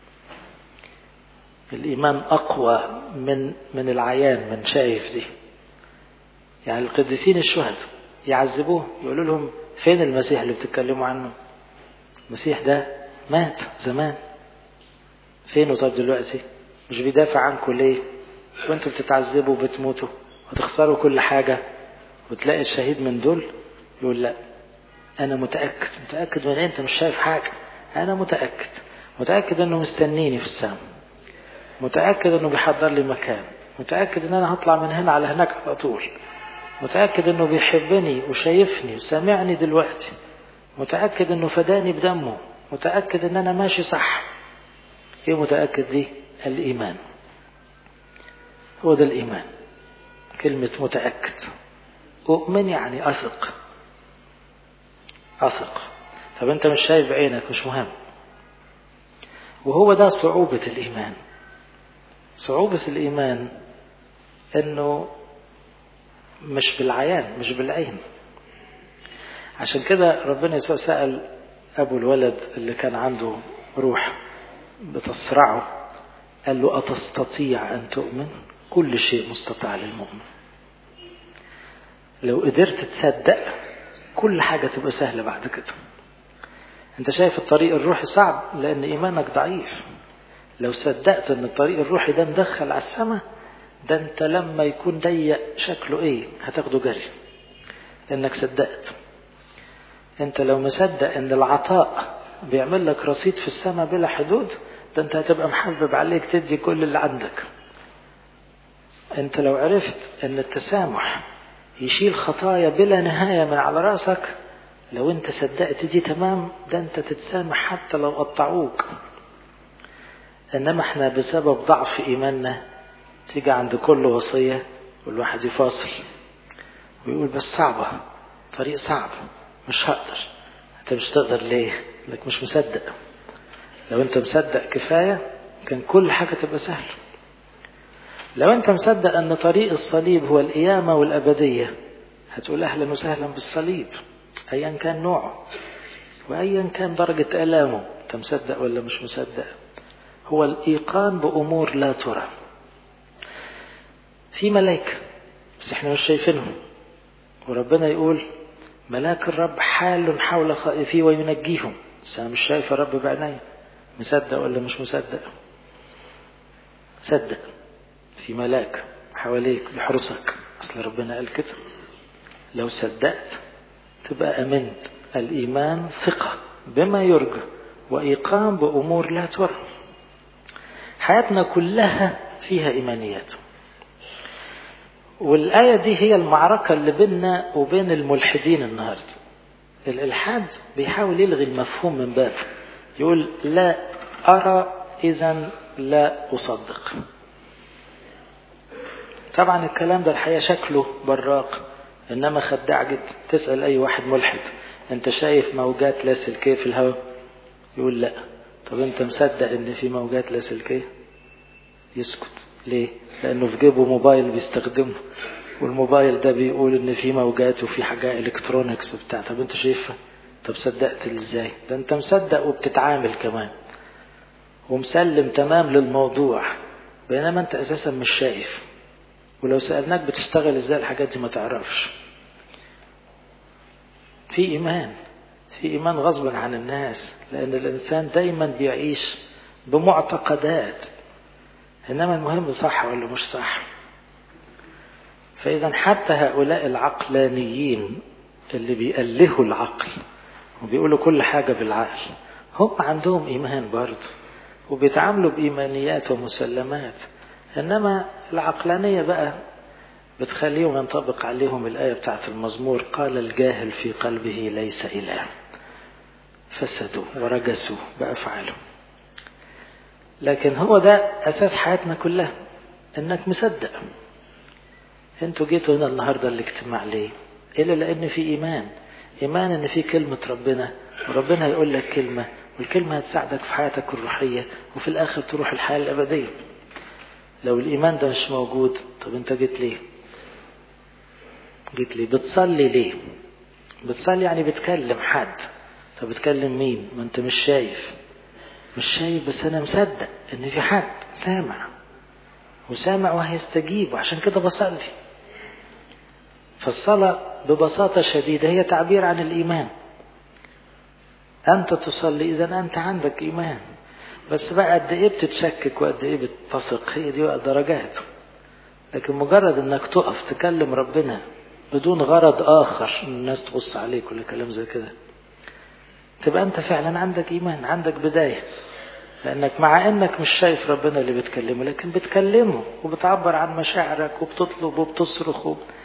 الإيمان أقوى من من العيان من شايف دي يعني القديسين الشهداء يعذبوه يقولوا لهم فين المسيح اللي بتتكلموا عنه المسيح ده مات زمان فينه طب دلوقتي مش بيدافع عنكم ليه وانتوا بتتعذبوا وبتموتوا وتخسروا كل حاجة وتلاقي الشهيد من دول يقول لا انا متأكد متأكد من انت مش شايف حاجة انا متأكد متأكد انه مستنيني في السماء متأكد انه بيحضر لي مكان متأكد ان انا هطلع من هنا على هناك على طول متأكد انه بيحبني وشايفني وسامعني دلوقتي متأكد انه فداني بدمه متأكد ان انا ماشي صح ايه متأكد دي الايمان هو ده الايمان كلمة متأكد أؤمن يعني أثق أثق طب أنت مش شايف بعينك مش مهم وهو ده صعوبة الإيمان صعوبة الإيمان إنه مش بالعيان مش بالعين عشان كده ربنا يسوع سأل أبو الولد اللي كان عنده روح بتصرعه قال له أتستطيع أن تؤمن كل شيء مستطاع للمؤمن لو قدرت تصدق كل حاجة تبقى سهلة بعد كده انت شايف الطريق الروحي صعب لان ايمانك ضعيف لو صدقت ان الطريق الروحي ده مدخل على السماء ده انت لما يكون ضيق شكله ايه هتاخده جري لانك صدقت انت لو مصدق ان العطاء بيعمل لك رصيد في السماء بلا حدود ده انت هتبقى محبب عليك تدي كل اللي عندك انت لو عرفت ان التسامح يشيل خطايا بلا نهاية من على راسك لو انت صدقت دي تمام ده انت تتسامح حتى لو قطعوك انما احنا بسبب ضعف ايماننا تيجي عند كل وصية والواحد يفاصل ويقول بس صعبة طريق صعب مش هقدر انت مش تقدر ليه لك مش مصدق لو انت مصدق كفاية كان كل حاجة تبقى سهلة لو انت مصدق ان طريق الصليب هو القيامة والابدية هتقول اهلا وسهلا بالصليب ايا كان نوعه وايا كان درجة الامه انت مصدق ولا مش مصدق هو الايقان بامور لا ترى في ملائكة بس احنا مش شايفينهم وربنا يقول ملاك الرب حال حول خائفيه وينجيهم بس انا مش شايف الرب بعيني مصدق ولا مش مصدق صدق في ملاك حواليك بيحرسك اصل ربنا قال كده لو صدقت تبقى امنت الايمان ثقه بما يرجى وايقان بامور لا ترى حياتنا كلها فيها ايمانيات والآية دي هي المعركة اللي بيننا وبين الملحدين النهاردة الإلحاد بيحاول يلغي المفهوم من باب يقول لا أرى إذا لا أصدق طبعا الكلام ده الحقيقة شكله براق إنما خداع جدا تسأل أي واحد ملحد أنت شايف موجات لاسلكية في الهواء يقول لا طب أنت مصدق إن في موجات لاسلكية يسكت ليه لأنه في جيبه موبايل بيستخدمه والموبايل ده بيقول إن في موجات وفي حاجة إلكترونيكس وبتاع طب أنت شايفها طب صدقت إزاي ده أنت مصدق وبتتعامل كمان ومسلم تمام للموضوع بينما أنت أساسا مش شايف ولو سألناك بتشتغل ازاي الحاجات دي ما تعرفش في إيمان في إيمان غصبا عن الناس لأن الإنسان دايما بيعيش بمعتقدات إنما المهم صح ولا مش صح فإذا حتى هؤلاء العقلانيين اللي بيألهوا العقل وبيقولوا كل حاجة بالعقل هم عندهم إيمان برضه وبيتعاملوا بإيمانيات ومسلمات إنما العقلانية بقى بتخليهم ينطبق عليهم الآية بتاعت المزمور قال الجاهل في قلبه ليس إله فسدوا ورجسوا بأفعالهم لكن هو ده أساس حياتنا كلها إنك مصدق انتوا جيتوا هنا النهاردة الاجتماع ليه إلا لأن في إيمان إيمان إن في كلمة ربنا وربنا هيقول لك كلمة والكلمة هتساعدك في حياتك الروحية وفي الآخر تروح الحياة الأبدية لو الإيمان ده مش موجود طب أنت جيت ليه جيت ليه بتصلي ليه بتصلي يعني بتكلم حد طب بتكلم مين ما أنت مش شايف مش شايف بس أنا مصدق إن في حد سامع وسامع وهيستجيب وعشان كده بصلي فالصلاة ببساطة شديدة هي تعبير عن الإيمان أنت تصلي إذا أنت عندك إيمان بس بقى قد إيه بتتشكك وقد إيه بتثق هي دي بقى درجات لكن مجرد إنك تقف تكلم ربنا بدون غرض آخر إن الناس تبص عليك ولا كلام زي كده تبقى أنت فعلا عندك إيمان عندك بداية لأنك مع إنك مش شايف ربنا اللي بتكلمه لكن بتكلمه وبتعبر عن مشاعرك وبتطلب وبتصرخ وب...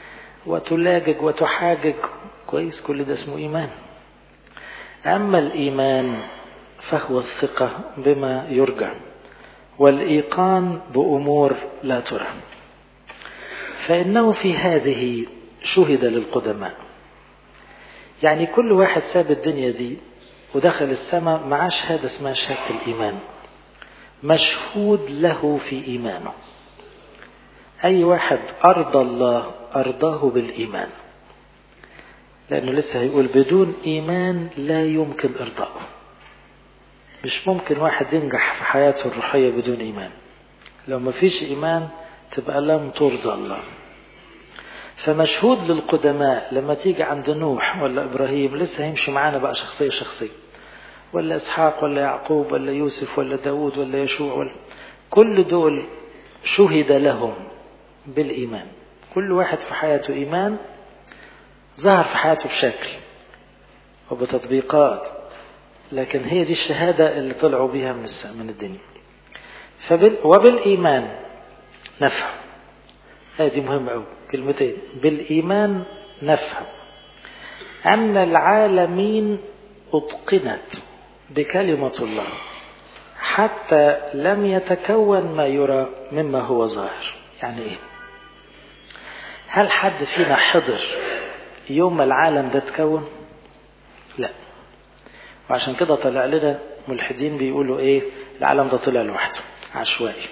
وتلاجج وتحاجج كويس كل ده اسمه إيمان أما الإيمان فهو الثقة بما يرجى والإيقان بأمور لا ترى فإنه في هذه شهد للقدماء يعني كل واحد ساب الدنيا دي ودخل السماء مع شهادة اسمها شهادة الإيمان مشهود له في إيمانه أي واحد أرضى الله أرضاه بالإيمان لأنه لسه هيقول بدون إيمان لا يمكن إرضاءه مش ممكن واحد ينجح في حياته الروحية بدون إيمان لو ما فيش إيمان تبقى لم ترضى الله فمشهود للقدماء لما تيجي عند نوح ولا إبراهيم لسه هيمشي معانا بقى شخصية شخصية ولا إسحاق ولا يعقوب ولا يوسف ولا داود ولا يشوع ولا كل دول شهد لهم بالإيمان كل واحد في حياته إيمان ظهر في حياته بشكل وبتطبيقات لكن هي دي الشهادة اللي طلعوا بيها من من الدنيا فبال وبالإيمان نفهم هذه مهمة أوي كلمتين بالإيمان نفهم أن العالمين أتقنت بكلمة الله حتى لم يتكون ما يرى مما هو ظاهر يعني إيه هل حد فينا حضر يوم ما العالم ده تكون لا وعشان كده طلع لنا ملحدين بيقولوا ايه العالم ده طلع لوحده عشوائي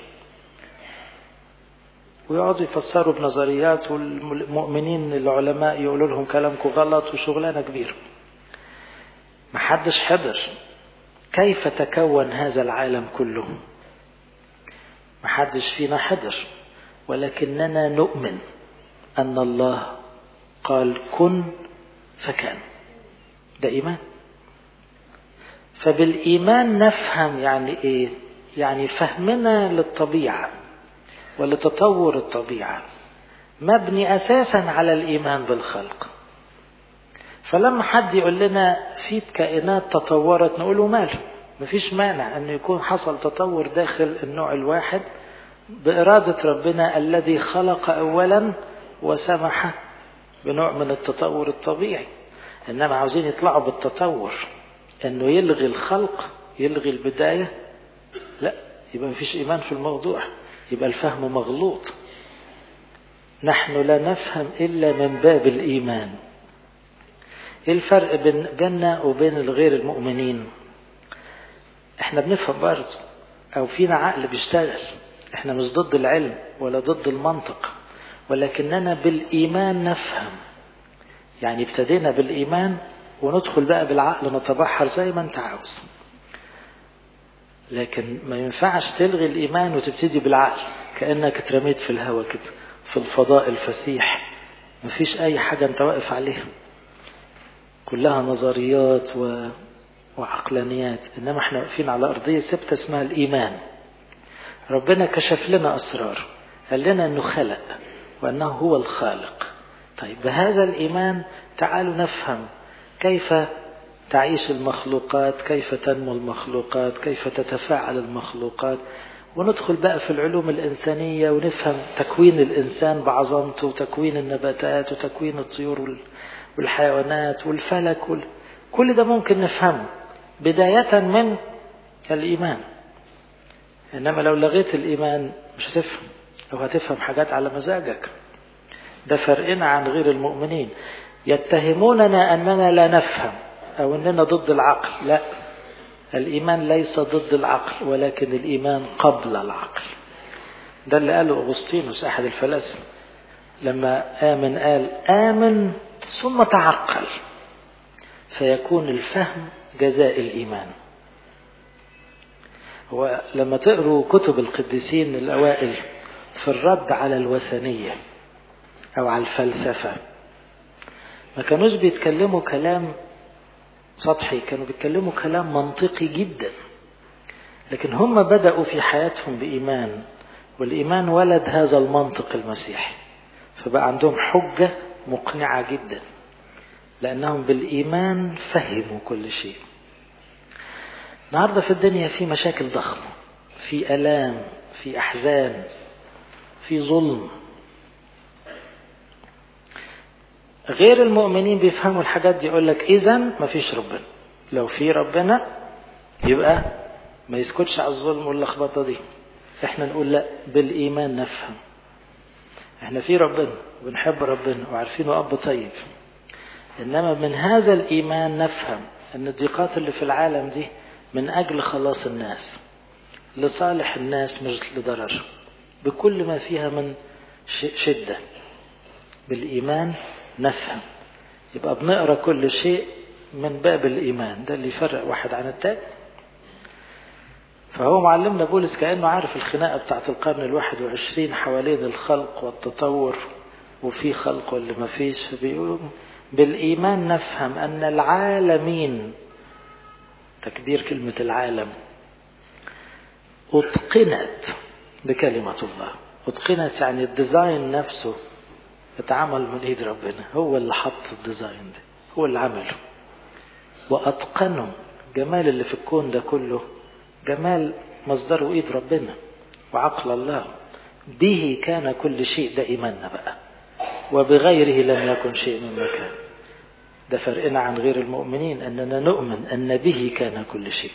ويقعدوا يفسروا بنظريات والمؤمنين العلماء يقولوا لهم كلامكم غلط وشغلانه كبيره محدش حضر كيف تكون هذا العالم كله محدش فينا حضر ولكننا نؤمن أن الله قال كن فكان ده إيمان فبالإيمان نفهم يعني إيه يعني فهمنا للطبيعة ولتطور الطبيعة مبني أساسا على الإيمان بالخلق فلما حد يقول لنا في كائنات تطورت نقول ماله مفيش مانع أن يكون حصل تطور داخل النوع الواحد بإرادة ربنا الذي خلق أولا وسمح بنوع من التطور الطبيعي إنما عاوزين يطلعوا بالتطور إنه يلغي الخلق يلغي البداية لا يبقى مفيش إيمان في الموضوع يبقى الفهم مغلوط نحن لا نفهم إلا من باب الإيمان إيه الفرق بين بيننا وبين الغير المؤمنين احنا بنفهم برضه أو فينا عقل بيشتغل احنا مش ضد العلم ولا ضد المنطق ولكننا بالإيمان نفهم يعني ابتدينا بالإيمان وندخل بقى بالعقل نتبحر زي ما انت عاوز لكن ما ينفعش تلغي الإيمان وتبتدي بالعقل كأنك اترميت في الهواء كده في الفضاء الفسيح مفيش أي حاجة أنت واقف عليها كلها نظريات و... وعقلانيات إنما احنا واقفين على أرضية ثابتة اسمها الإيمان ربنا كشف لنا أسرار قال لنا أنه خلق وأنه هو الخالق طيب بهذا الإيمان تعالوا نفهم كيف تعيش المخلوقات كيف تنمو المخلوقات كيف تتفاعل المخلوقات وندخل بقى في العلوم الإنسانية ونفهم تكوين الإنسان بعظمته وتكوين النباتات وتكوين الطيور والحيوانات والفلك وال... كل ده ممكن نفهمه بداية من الإيمان إنما لو لغيت الإيمان مش هتفهم لو هتفهم حاجات على مزاجك ده فرقنا عن غير المؤمنين يتهموننا أننا لا نفهم أو أننا ضد العقل لا الإيمان ليس ضد العقل ولكن الإيمان قبل العقل ده اللي قاله أغسطينوس أحد الفلاسفة لما آمن قال آمن ثم تعقل فيكون الفهم جزاء الإيمان ولما تقروا كتب القديسين الأوائل في الرد على الوثنية أو على الفلسفة ما كانوش بيتكلموا كلام سطحي كانوا بيتكلموا كلام منطقي جدا لكن هم بدأوا في حياتهم بإيمان والإيمان ولد هذا المنطق المسيحي فبقى عندهم حجة مقنعة جدا لأنهم بالإيمان فهموا كل شيء النهاردة في الدنيا في مشاكل ضخمة في ألام في أحزان في ظلم غير المؤمنين بيفهموا الحاجات دي يقول لك إذا ما فيش ربنا لو في ربنا يبقى ما يسكتش على الظلم واللخبطة دي احنا نقول لا بالإيمان نفهم احنا في ربنا وبنحب ربنا وعارفينه أب طيب إنما من هذا الإيمان نفهم أن الضيقات اللي في العالم دي من أجل خلاص الناس لصالح الناس مش لضرر بكل ما فيها من شدة بالإيمان نفهم يبقى بنقرأ كل شيء من باب الإيمان ده اللي يفرق واحد عن التاني فهو معلمنا بولس كأنه عارف الخناقة بتاعت القرن الواحد وعشرين حوالين الخلق والتطور وفي خلق واللي ما فيش بيقول بالإيمان نفهم أن العالمين تكبير كلمة العالم أتقنت بكلمة الله أتقنت يعني الديزاين نفسه اتعمل من ايد ربنا هو اللي حط الديزاين ده هو اللي عمله واتقنه جمال اللي في الكون ده كله جمال مصدره ايد ربنا وعقل الله به كان كل شيء ده ايماننا بقى وبغيره لم يكن شيء من مكان ده فرقنا عن غير المؤمنين اننا نؤمن ان به كان كل شيء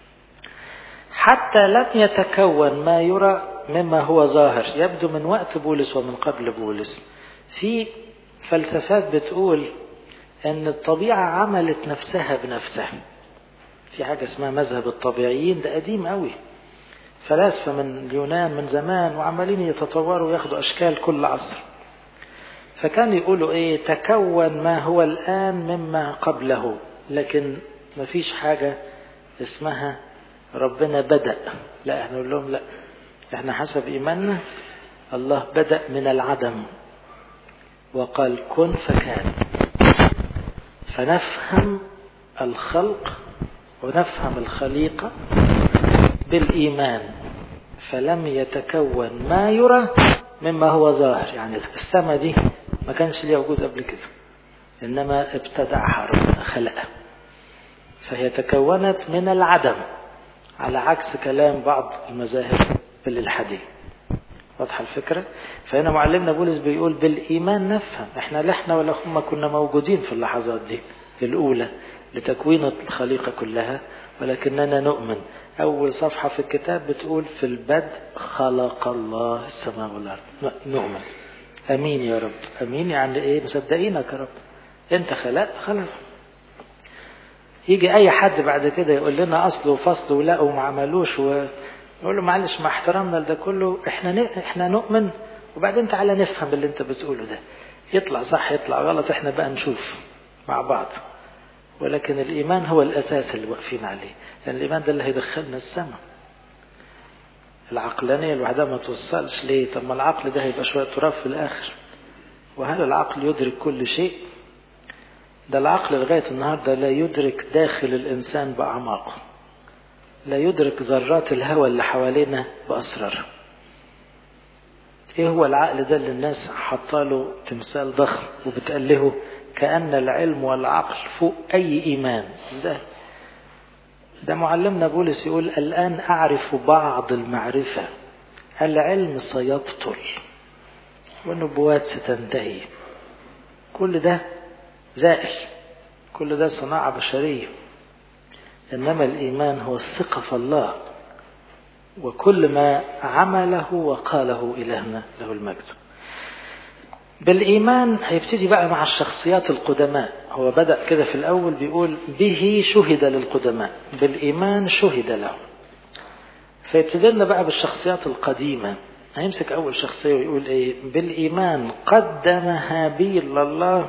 حتى لم يتكون ما يرى مما هو ظاهر يبدو من وقت بولس ومن قبل بولس في فلسفات بتقول ان الطبيعة عملت نفسها بنفسها في حاجة اسمها مذهب الطبيعيين ده قديم قوي فلاسفة من اليونان من زمان وعمالين يتطوروا وياخدوا أشكال كل عصر فكان يقولوا ايه تكون ما هو الآن مما قبله لكن ما فيش حاجة اسمها ربنا بدأ لا احنا نقول لهم لا احنا حسب إيماننا الله بدأ من العدم وقال كن فكان فنفهم الخلق ونفهم الخليقة بالإيمان فلم يتكون ما يرى مما هو ظاهر يعني السماء دي ما كانش ليها وجود قبل كده إنما ابتدعها ربنا خلقها فهي تكونت من العدم على عكس كلام بعض المذاهب بالإلحادية واضحة الفكرة فهنا معلمنا بولس بيقول بالإيمان نفهم احنا لا احنا ولا هم كنا موجودين في اللحظات دي الأولى لتكوين الخليقة كلها ولكننا نؤمن أول صفحة في الكتاب بتقول في البدء خلق الله السماء والأرض نؤمن أمين يا رب أمين يعني إيه مصدقينك يا رب أنت خلقت خلاص يجي أي حد بعد كده يقول لنا أصل وفصل ولا وما عملوش و... نقول له معلش مع احترامنا لده كله احنا ن... احنا نؤمن وبعدين تعالى نفهم اللي انت بتقوله ده يطلع صح يطلع غلط احنا بقى نشوف مع بعض ولكن الايمان هو الاساس اللي واقفين عليه لان الايمان ده اللي هيدخلنا السماء العقلانية لوحدها ما توصلش ليه طب ما العقل ده هيبقى شوية تراب في الاخر وهل العقل يدرك كل شيء ده العقل لغاية النهاردة لا يدرك داخل الإنسان بأعماقه لا يدرك ذرات الهوى اللي حوالينا بأسرارها ايه هو العقل ده اللي الناس حطاله تمثال ضخم وبتألهه كأن العلم والعقل فوق أي إيمان ازاي ده معلمنا بولس يقول الآن أعرف بعض المعرفة العلم سيبطل والنبوات ستنتهي كل ده زائل كل ده صناعة بشرية إنما الإيمان هو الثقة في الله وكل ما عمله وقاله إلهنا له المجد بالإيمان هيبتدي بقى مع الشخصيات القدماء هو بدأ كده في الأول بيقول به شهد للقدماء بالإيمان شهد له فيبتدي لنا بقى بالشخصيات القديمة هيمسك أول شخصية ويقول إيه بالإيمان قدم هابيل لله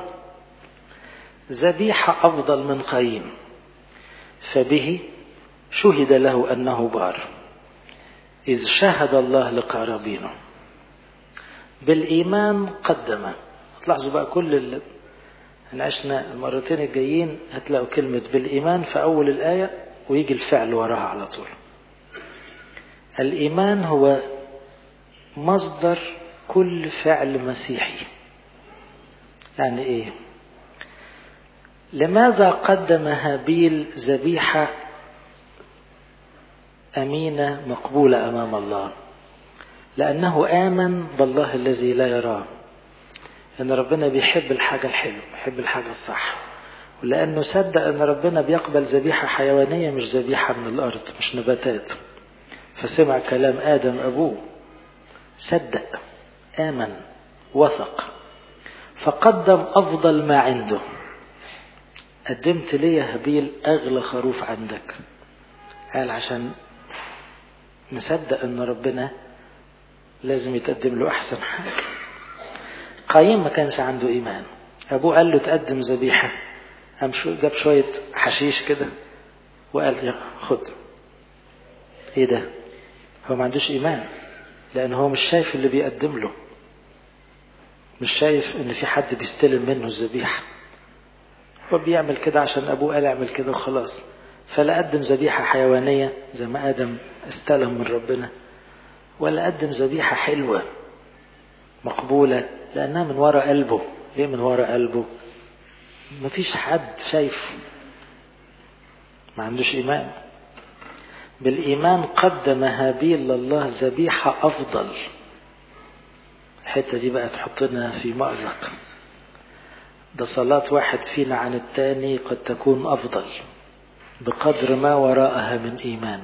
ذبيحة أفضل من قايين فبه شهد له أنه بار إذ شهد الله لقرابينه بالإيمان قدم تلاحظوا بقى كل اللي عشنا المرتين الجايين هتلاقوا كلمة بالإيمان في أول الآية ويجي الفعل وراها على طول الإيمان هو مصدر كل فعل مسيحي يعني إيه لماذا قدم هابيل ذبيحة أمينة مقبولة أمام الله لأنه آمن بالله الذي لا يراه ان ربنا بيحب الحاجة الحلوة بيحب الحاجة الصح ولانه صدق ان ربنا بيقبل ذبيحة حيوانية مش ذبيحة من الارض مش نباتات فسمع كلام ادم ابوه صدق امن وثق فقدم افضل ما عنده قدمت لي يا هابيل اغلى خروف عندك قال عشان مصدق ان ربنا لازم يتقدم له احسن حاجه قايين ما كانش عنده ايمان ابوه قال له تقدم ذبيحه قام شو جاب شويه حشيش كده وقال يا خد ايه ده هو ما عندوش ايمان لان هو مش شايف اللي بيقدم له مش شايف ان في حد بيستلم منه الذبيحه هو بيعمل كده عشان ابوه قال اعمل كده وخلاص فلا قدم ذبيحه حيوانيه زي ما ادم استلم من ربنا ولا قدم ذبيحه حلوه مقبوله لانها من وراء قلبه ليه من وراء قلبه مفيش حد شايفه ما عندوش ايمان بالايمان قدم هابيل لله ذبيحه افضل الحته دي بقى تحطنا في مأزق ده صلاة واحد فينا عن التاني قد تكون أفضل بقدر ما وراءها من إيمان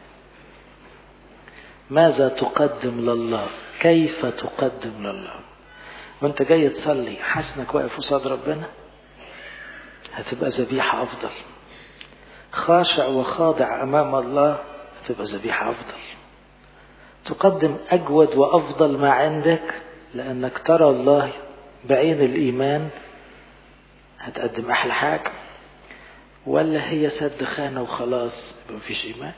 ماذا تقدم لله كيف تقدم لله وانت جاي تصلي حسنك واقف قصاد ربنا هتبقى ذبيحة أفضل خاشع وخاضع أمام الله هتبقى ذبيحة أفضل تقدم أجود وأفضل ما عندك لأنك ترى الله بعين الإيمان هتقدم أحلى حاجة ولا هي سد خانة وخلاص يبقى مفيش إيمان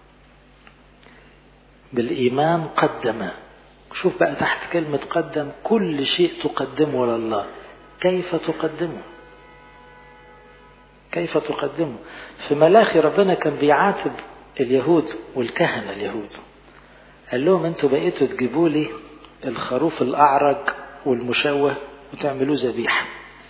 بالإيمان قدم شوف بقى تحت كلمة قدم كل شيء تقدمه لله كيف تقدمه كيف تقدمه في ملاخي ربنا كان بيعاتب اليهود والكهنة اليهود قال لهم انتوا بقيتوا تجيبوا لي الخروف الأعرج والمشوه وتعملوه ذبيحة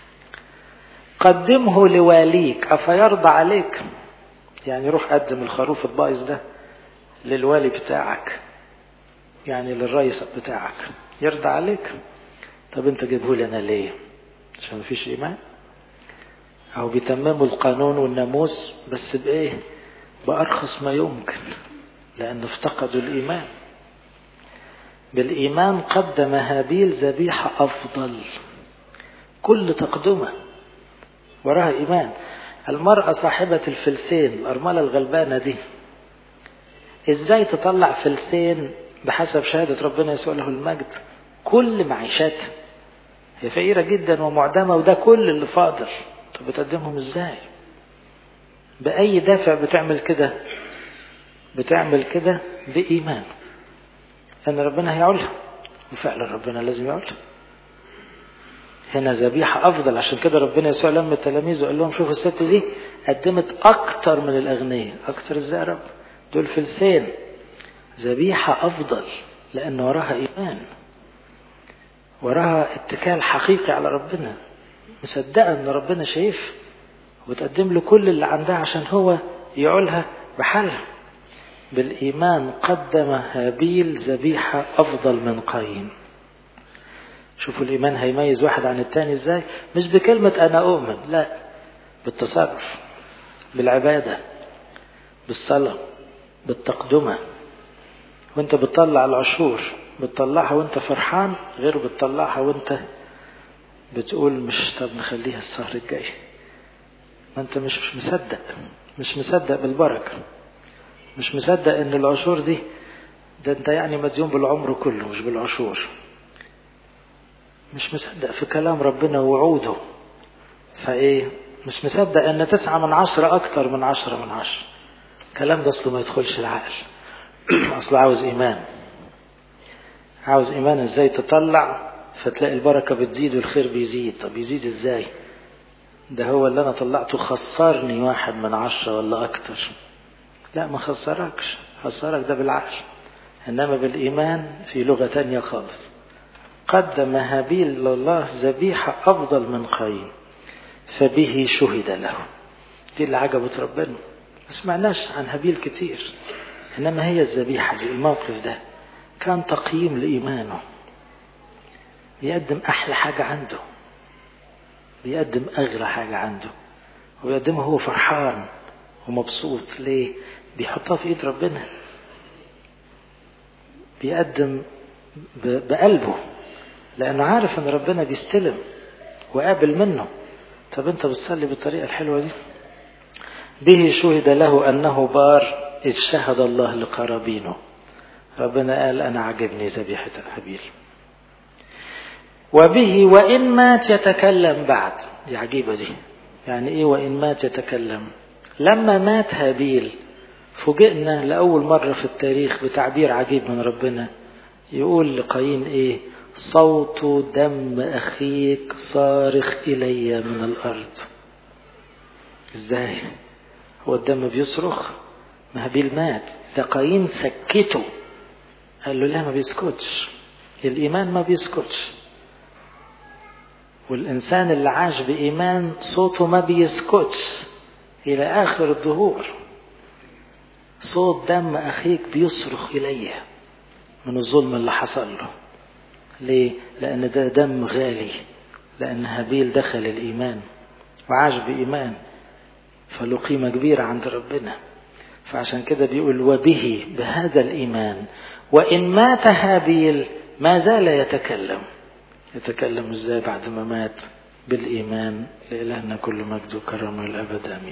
قدمه لواليك أفيرضى عليك يعني روح قدم الخروف البايظ ده للوالي بتاعك يعني للرئيس بتاعك يرضى عليك طب انت جيبه لنا ليه عشان مفيش ايمان او بيتمموا القانون والناموس بس بايه بارخص ما يمكن لان افتقدوا الايمان بالايمان قدم هابيل ذبيحه افضل كل تقدمه وراها ايمان المراه صاحبه الفلسين الارمله الغلبانه دي ازاي تطلع فلسين بحسب شهادة ربنا يسوع له المجد كل معيشاتها هي فقيرة جدا ومعدمة وده كل اللي فاضل طب بتقدمهم ازاي بأي دافع بتعمل كده بتعمل كده بإيمان أن ربنا هيعولها وفعلا ربنا لازم يعولها هنا ذبيحة أفضل عشان كده ربنا يسوع لما تلاميذه قال لهم شوفوا الست دي قدمت أكتر من الأغنياء أكتر إزاي يا رب دول فلسين ذبيحة أفضل لأن وراها إيمان وراها اتكال حقيقي على ربنا مصدقة أن ربنا شايف وتقدم له كل اللي عندها عشان هو يعولها بحالها بالإيمان قدم هابيل ذبيحة أفضل من قايين شوفوا الإيمان هيميز واحد عن التاني إزاي مش بكلمة أنا أؤمن لا بالتصرف بالعبادة بالصلاة بالتقدمة وانت بتطلع العشور بتطلعها وانت فرحان غير بتطلعها وانت بتقول مش طب نخليها السهر الجاي ما انت مش, مش مصدق مش مصدق بالبركة مش مصدق ان العشور دي ده انت يعني مديون بالعمر كله مش بالعشور مش مصدق في كلام ربنا ووعوده فايه مش مصدق ان تسعة من عشرة اكتر من عشرة من عشرة الكلام ده اصله ما يدخلش العقل اصله عاوز ايمان عاوز ايمان ازاي تطلع فتلاقي البركة بتزيد والخير بيزيد طب يزيد ازاي ده هو اللي انا طلعته خسرني واحد من عشرة ولا اكتر لا ما خسركش خسرك ده بالعقل انما بالايمان في لغة تانية خالص قدم هابيل لله ذبيحة افضل من قايين فبه شهد له دي اللي عجبت ربنا ما سمعناش عن هابيل كتير إنما هي الذبيحة دي الموقف ده كان تقييم لإيمانه بيقدم أحلى حاجة عنده بيقدم أغلى حاجة عنده وبيقدمها هو فرحان ومبسوط ليه؟ بيحطها في إيد ربنا بيقدم بقلبه لأنه عارف إن ربنا بيستلم وقابل منه طب أنت بتصلي بالطريقة الحلوة دي به شهد له أنه بار إذ شهد الله لقرابينه ربنا قال أنا عجبني ذبيحة هابيل وبه وإن مات يتكلم بعد دي عجيبة دي يعني إيه وإن مات يتكلم لما مات هابيل فوجئنا لأول مرة في التاريخ بتعبير عجيب من ربنا يقول لقايين إيه صوت دم أخيك صارخ إلي من الأرض إزاي هو الدم بيصرخ ما هابيل مات ده قايين سكته قال له لا ما بيسكتش الإيمان ما بيسكتش والإنسان اللي عاش بإيمان صوته ما بيسكتش إلى آخر الظهور صوت دم أخيك بيصرخ إلي من الظلم اللي حصل له ليه؟ لأن ده دم غالي لأن هابيل دخل الإيمان وعاش بإيمان فله قيمة كبيرة عند ربنا فعشان كده بيقول وبه بهذا الإيمان وإن مات هابيل ما زال يتكلم يتكلم ازاي بعد ما مات بالإيمان لإلهنا كل مجد وكرم الأبد آمين